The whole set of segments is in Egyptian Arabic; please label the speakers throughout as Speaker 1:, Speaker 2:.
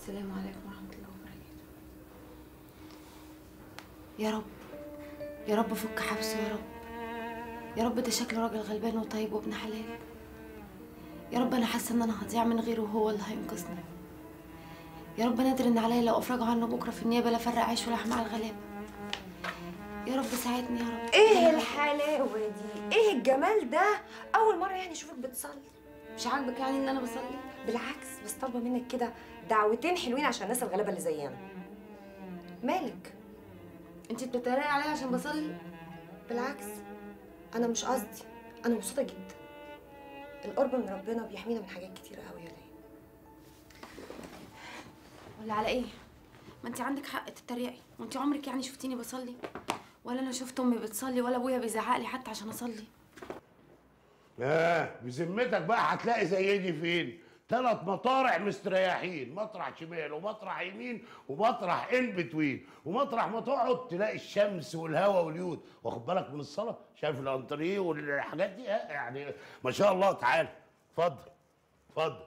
Speaker 1: السلام عليكم ورحمة الله وبركاته يا رب يا رب فك حبسه يا رب يا رب ده شكله راجل غلبان وطيب وابن حلال يا رب انا حاسه ان انا هضيع من غيره وهو اللي هينقذني يا رب نادر ان عليا لو افرجوا عنه بكره في النيابه لا افرق عيش ولحم على الغلابه يا رب ساعدني يا رب
Speaker 2: ايه الحلاوه دي ايه الجمال ده اول مره يعني اشوفك بتصلي
Speaker 1: مش عاجبك يعني ان انا بصلي
Speaker 2: بالعكس بس طالبه منك كده دعوتين حلوين عشان الناس الغلابه اللي زينا مالك
Speaker 1: انت بتتريقي عليا عشان بصلي
Speaker 2: بالعكس انا مش قصدي انا مبسوطه جدا القرب من ربنا بيحمينا من حاجات كتيره قوي يا ليلى
Speaker 1: ولا على ايه ما انت عندك حق تتريقي وانت عمرك يعني شفتيني بصلي ولا انا شفت امي بتصلي ولا ابويا بيزعق لي حتى عشان اصلي
Speaker 3: اه بذمتك بقى هتلاقي زي دي فين؟ ثلاث مطارح مستريحين مطرح شمال ومطرح يمين ومطرح ان بتوين ومطرح ما تقعد تلاقي الشمس والهواء واليود واخد بالك من الصلاه شايف الانتريه والحاجات دي اه يعني ما شاء الله تعال اتفضل اتفضل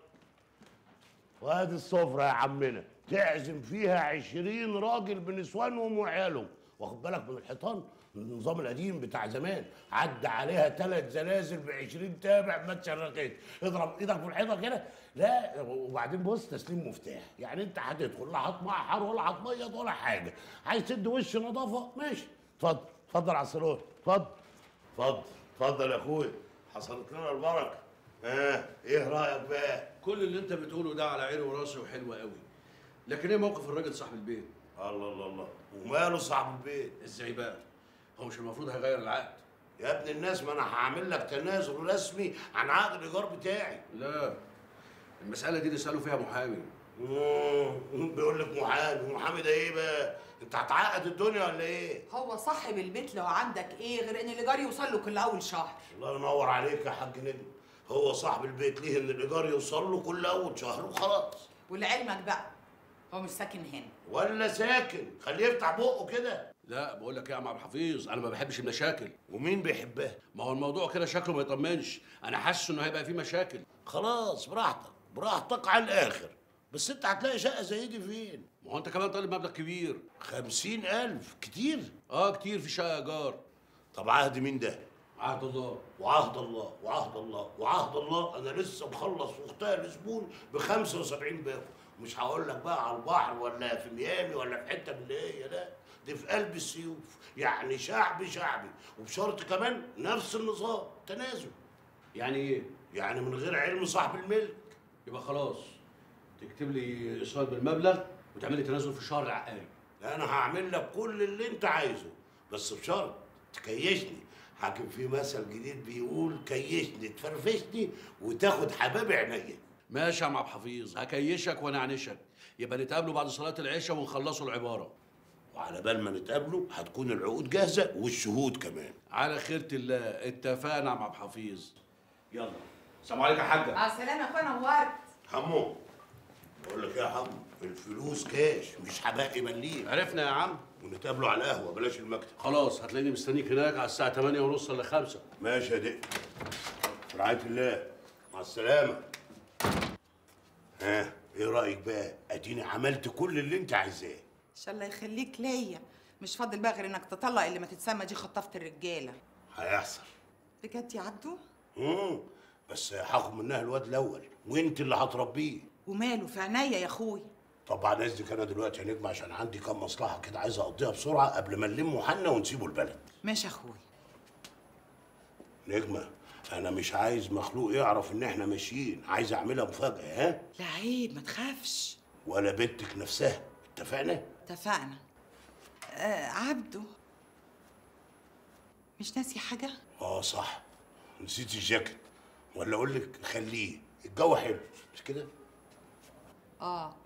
Speaker 3: وادي السفرة يا عمنا تعزم فيها عشرين راجل بنسوانهم وعيالهم واخد بالك من الحيطان النظام القديم بتاع زمان عدى عليها ثلاث زلازل ب 20 تابع ما اتشرخت اضرب ايدك في الحيطه كده لا وبعدين بص تسليم مفتاح يعني انت هتدخل لا هتمحر ولا هتبيض ولا حاجه عايز تدي وش نظافه ماشي اتفضل اتفضل على السرور اتفضل اتفضل اتفضل يا اخويا حصلت لنا البركه ها ايه رايك بقى
Speaker 4: كل اللي انت بتقوله ده على عيني وراسي وحلو قوي لكن ايه موقف الراجل صاحب البيت
Speaker 3: الله الله الله وماله صاحب البيت
Speaker 4: ازاي بقى هو مش المفروض هيغير العقد
Speaker 3: يا ابن الناس ما انا هعمل لك تنازل رسمي عن عقد الايجار بتاعي
Speaker 4: لا المساله دي نساله فيها محامي
Speaker 3: مم، بيقول لك محامي محامي ده ايه بقى انت هتعقد الدنيا ولا ايه
Speaker 5: هو صاحب البيت لو عندك ايه غير ان الايجار يوصل له كل اول شهر
Speaker 3: الله ينور عليك يا حاج نجم هو صاحب البيت ليه ان الايجار يوصل له كل اول شهر وخلاص
Speaker 5: ولعلمك بقى هو مش ساكن هنا
Speaker 3: ولا ساكن خليه يفتح بقه كده
Speaker 4: لا بقول لك ايه يا عم عبد الحفيظ انا ما بحبش المشاكل
Speaker 3: ومين بيحبها
Speaker 4: ما هو الموضوع كده شكله ما يطمنش انا حاسس انه هيبقى فيه مشاكل
Speaker 3: خلاص براحتك براحتك على الاخر بس انت هتلاقي شقه زي دي فين
Speaker 4: ما هو انت كمان طالب مبلغ كبير
Speaker 3: خمسين ألف كتير
Speaker 4: اه كتير في شقه ايجار
Speaker 3: طب عهد مين ده
Speaker 4: عهد الله
Speaker 3: وعهد الله وعهد الله وعهد الله انا لسه مخلص واختها الزبون ب 75 باكو مش هقول لك بقى على البحر ولا في ميامي ولا في حته من اللي هي لا دي في قلب السيوف يعني شعبي شعبي وبشرط كمان نفس النظام تنازل
Speaker 4: يعني ايه
Speaker 3: يعني من غير علم صاحب الملك
Speaker 4: يبقى خلاص تكتب لي ايصال بالمبلغ وتعمل لي تنازل في الشهر العقاري
Speaker 3: انا هعمل لك كل اللي انت عايزه بس بشرط تكيشني حاكم في مثل جديد بيقول كيشني تفرفشني وتاخد حباب عينيا
Speaker 4: ماشي يا عم عبد الحفيظ هكيشك ونعنشك يبقى نتقابلوا بعد صلاه العشاء ونخلصوا العباره
Speaker 3: وعلى بال ما نتقابلوا هتكون العقود جاهزه والشهود كمان
Speaker 4: على خيرة الله اتفقنا يا عم عبد الحفيظ يلا السلام عليكم يا حاجه
Speaker 5: مع السلامه يا اخويا نورت
Speaker 3: حمو بقول لك ايه يا حمو الفلوس كاش مش حباقي مليم
Speaker 4: عرفنا يا عم
Speaker 3: ونتقابلوا على القهوه بلاش المكتب
Speaker 4: خلاص هتلاقيني مستنيك هناك على الساعه 8 ونص ولا 5
Speaker 3: ماشي يا دق في رعايه الله مع السلامه ها ايه رايك بقى اديني عملت كل اللي انت عايزاه
Speaker 5: ان شاء الله يخليك ليا مش فاضل بقى غير انك تطلق اللي ما تتسمى دي خطافه الرجاله
Speaker 3: هيحصل
Speaker 5: بجد يا عبدو
Speaker 3: امم بس هاخد منها الواد الاول وانت اللي هتربيه
Speaker 5: وماله في عينيا يا اخوي
Speaker 3: طبعا قصدك انا دلوقتي يا نجم عشان عندي كام مصلحه كده عايز اقضيها بسرعه قبل ما نلم حنا ونسيبه البلد
Speaker 5: ماشي يا اخوي
Speaker 3: نجمه انا مش عايز مخلوق يعرف ان احنا ماشيين عايز اعملها مفاجاه ها
Speaker 5: لا عيب ما تخافش
Speaker 3: ولا بنتك نفسها اتفقنا
Speaker 5: اتفقنا آه عبدو مش ناسي حاجه
Speaker 3: اه صح نسيت الجاكيت ولا اقول لك خليه الجو حلو مش كده
Speaker 5: اه